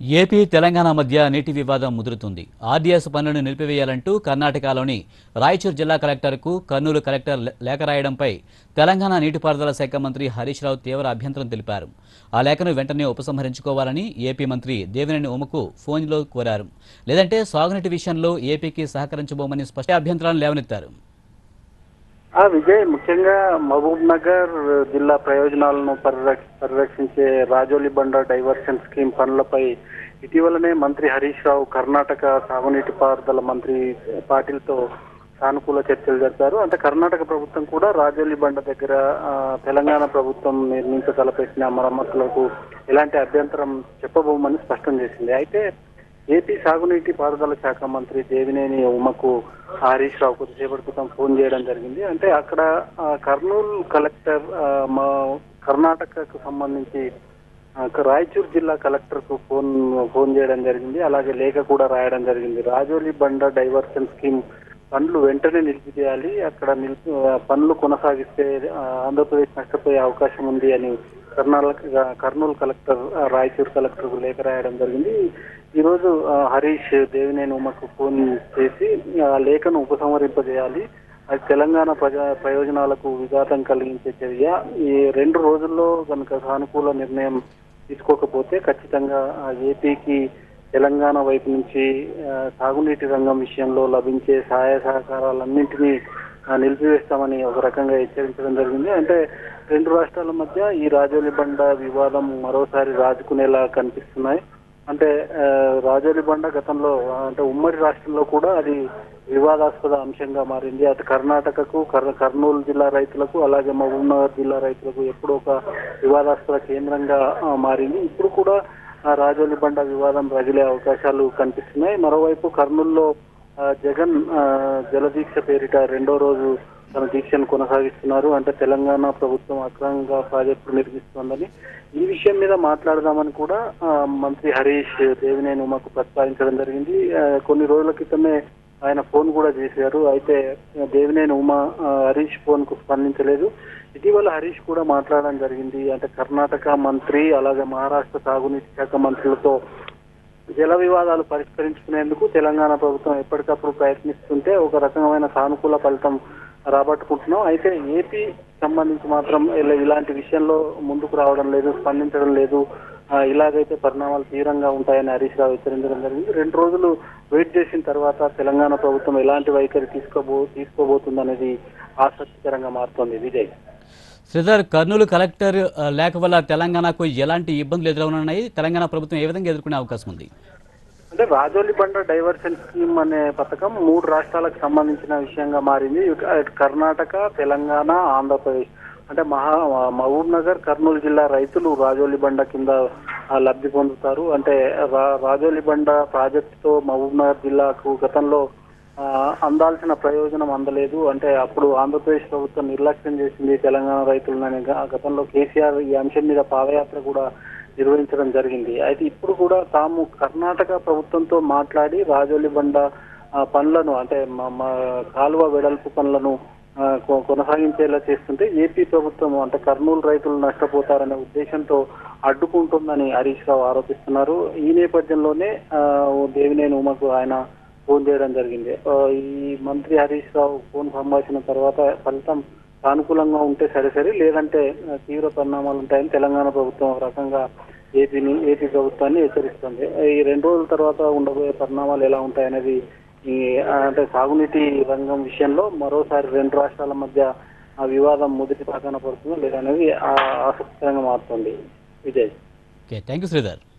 AP Telangana మధ్య నీటి వివాదం ముదురుతుంది ఆర్డీఎస్ పనులను నిలిపివేయాలంటూ కర్ణాటకలోని రాయచూర్ జిల్లా కలెక్టర్కు కర్నూలు కలెక్టర్ లే- లేఖ రాయడంపై తెలంగాణ నీటిపారుదల శాఖ మంత్రి హరీష్ రావు తీవ్ర అభ్యంతరం తెలిపారు ఆ లేఖను వెంటనే ఉపసంహరించుకోవాలని ఏపీ మంత్రి దేవినేని ఉమకు ఫోన్లో కోరారు లేదంటే సాగునీటి విషయంలో ఏపీకి సహకరించబోమని స్పష్ట అభ్యంతరాలను లేవనెత్తారు ఆ విజయ్ ముఖ్యంగా మహబూబ్ నగర్ జిల్లా ప్రయోజనాలను పరిరక్ష పరిరక్షించే రాజోలి బండ డైవర్షన్ స్కీమ్ పనులపై ఇటీవలనే మంత్రి హరీష్ రావు కర్ణాటక సాగునీటి పారుదల మంత్రి పాటిల్తో సానుకూల చర్చలు జరిపారు అంటే కర్ణాటక ప్రభుత్వం కూడా రాజోలి బండ దగ్గర ఆ, తెలంగాణ ప్రభుత్వం నిర్మించ తలపెట్టిన మరమ్మతులకు ఎలాంటి అభ్యంతరం చెప్పబోమని స్పష్టం చేసింది అయితే ఏపీ సాగునీటి పారుదల శాఖ మంత్రి దేవినేని ఉమకు హరీష్ రావు కొద్దిసేపటి క్రితం ఫోన్ చేయడం జరిగింది అంటే అక్కడ ఆ, కర్నూలు కలెక్టర్ ఆ, మా కర్ణాటకకు సంబంధించి ఆ, రాయచూర్ జిల్లా కలెక్టర్ కు ఫోన్ ఫోన్ చేయడం జరిగింది అలాగే లేఖ కూడా రాయడం జరిగింది రాజోలి బండ డైవర్షన్ స్కీమ్ పనులు వెంటనే నిలిపివేయాలి అక్కడ నిలిపి ఆ, పనులు కొనసాగిస్తే ఆ, ఆంధ్రప్రదేశ్ నష్టపోయే అవకాశం ఉంది అని కర్ణాటక కర్నూలు కలెక్టర్ ఆ, రాయచూర్ కలెక్టర్ కు లేఖ రాయడం జరిగింది ఈ రోజు ఆ, హరీష్ దేవినేని ఉమకు ఫోన్ చేసి ఆ లేఖను ఉపసంహరింపజేయాలి అది తెలంగాణ ప్రజా ప్రయోజనాలకు విఘాతం కలిగించే చర్య ఈ రెండు రోజుల్లో కనుక సానుకూల నిర్ణయం తీసుకోకపోతే ఖచ్చితంగా ఆ ఏపీకి తెలంగాణ వైపు నుంచి ఆ, సాగునీటి రంగం విషయంలో లభించే సహాయ సహకారాలన్నింటినీ ఆ, నిలిపివేస్తామని ఒక రకంగా హెచ్చరించడం జరిగింది అంటే రెండు రాష్ట్రాల మధ్య ఈ రాజోలి బండ వివాదం మరోసారి రాజుకునేలా కనిపిస్తున్నాయి అంటే ఆ, రాజోలి బండ గతంలో ఆ, అంటే ఉమ్మడి రాష్ట్రంలో కూడా అది వివాదాస్పద అంశంగా మారింది అటు కర్ణాటకకు కర్- కర్నూలు జిల్లా రైతులకు అలాగే మహబూబ్నగర్ జిల్లా రైతులకు ఎప్పుడూ ఒక వివాదాస్పద కేంద్రంగా ఆ, మారింది ఇప్పుడు కూడా ఆ రాజోలి బండ వివాదం రగిలే అవకాశాలు కనిపిస్తున్నాయి మరోవైపు కర్నూలులో ఆ, జగన్ ఆ, జలదీక్ష పేరిట రెండో రోజు తన దీక్షను కొనసాగిస్తున్నారు అంటే తెలంగాణ ప్రభుత్వం అక్రమంగా ప్రాజెక్టు నిర్మిస్తోందని ఈ విషయం మీద మాట్లాడదామని కూడా ఆ, మంత్రి హరీష్ దేవినేని ఉమకు ప్రస్తావించడం జరిగింది ఆ, కొన్ని రోజుల క్రితమే ఆయన ఫోన్ కూడా చేశారు అయితే దేవినేని ఉమ ఆ, హరీష్ ఫోన్ కు స్పందించలేదు ఇటీవల హరీష్ కూడా మాట్లాడడం జరిగింది అంటే కర్ణాటక మంత్రి అలాగే మహారాష్ట్ర సాగునీటి శాఖ మంత్రులతో జల వివాదాలు పరిష్కరించుకునేందుకు తెలంగాణ ప్రభుత్వం ఎప్పటికప్పుడు ప్రయత్నిస్తుంటే ఒక రకమైన సానుకూల ఫలితం రాబట్టుకుంటున్నాం అయితే ఏపీ సంబంధించి మాత్రం ఇలా- ఇలాంటి విషయంలో ముందుకు రావడం లేదు స్పందించడం లేదు ఆ, ఇలాగైతే పరిణామాలు తీవ్రంగా ఉంటాయని హరీష్ రావు హెచ్చరించడం జరిగింది రెండు రోజులు వెయిట్ చేసిన తర్వాత తెలంగాణ ప్రభుత్వం ఎలాంటి వైఖరి తీసుకోబో తీసుకోబోతుందనేది ఆసక్తికరంగా మారుతోంది విజయ్ శ్రీధర్ కర్నూలు కలెక్టర్ ఆ, లేఖ వల్ల తెలంగాణకు ఎలాంటి ఇబ్బందులు ఎదురవనున్నాయి తెలంగాణ ప్రభుత్వం ఏ విధంగా ఎదుర్కొనే అవకాశం ఉంది అంటే రాజోలి బండ డైవర్షన్ స్కీమ్ అనే పథకం మూడు రాష్ట్రాలకు సంబంధించిన విషయంగా మారింది ఇటు అటు కర్ణాటక తెలంగాణ ఆంధ్రప్రదేశ్ అంటే మహా మహబూబ్ నగర్ కర్నూలు జిల్లా రైతులు రాజోలి బండ కింద ఆ, లబ్ధి పొందుతారు అంటే రా- రాజోలి బండ ప్రాజెక్టుతో మహబూబ్ నగర్ జిల్లాకు గతంలో ఆ, అందాల్సిన ప్రయోజనం అందలేదు అంటే అప్పుడు ఆంధ్రప్రదేశ్ ప్రభుత్వం నిర్లక్ష్యం చేసింది తెలంగాణ రైతులని గ- గతంలో కేసీఆర్ ఈ అంశం మీద పాదయాత్ర కూడా నిర్వహించడం జరిగింది అయితే ఇప్పుడు కూడా తాము కర్ణాటక ప్రభుత్వంతో మాట్లాడి రాజోలి బండ ఆ, పనులను అంటే మ- మ- కాలువ వెడల్పు పనులను ఆ, కొ- కొనసాగించేలా చేస్తుంటే ఏపీ ప్రభుత్వం అంటే కర్నూలు రైతులు నష్టపోతారనే ఉద్దేశంతో అడ్డుకుంటుందని హరీష్ రావు ఆరోపిస్తున్నారు ఈ నేపథ్యంలోనే ఆ, దేవినేని ఉమకు ఆయన ఫోన్ చేయడం జరిగింది ఆ, ఈ మంత్రి హరీష్ రావు ఫోన్ సంభాషణ తర్వాత ఫలితం సానుకూలంగా ఉంటే సరే సరే లేదంటే ఆ, తీవ్ర పరిణామాలు ఉంటాయని తెలంగాణ ప్రభుత్వం ఒక రకంగా ఏపీని ఏపీ ప్రభుత్వాన్ని హెచ్చరిస్తుంది ఈ రెండు రోజుల తర్వాత ఉండబోయే పరిణామాలు ఎలా ఉంటాయనేది ఈ ఆ, అంటే సాగునీటి రంగం విషయంలో మరోసారి రెండు రాష్ట్రాల మధ్య ఆ వివాదం మొదటి పాకాన పడుతుందో లేదనేది ఆ, ఆసక్తికరంగా మారుతుంది Vijay okay thank you Sridhar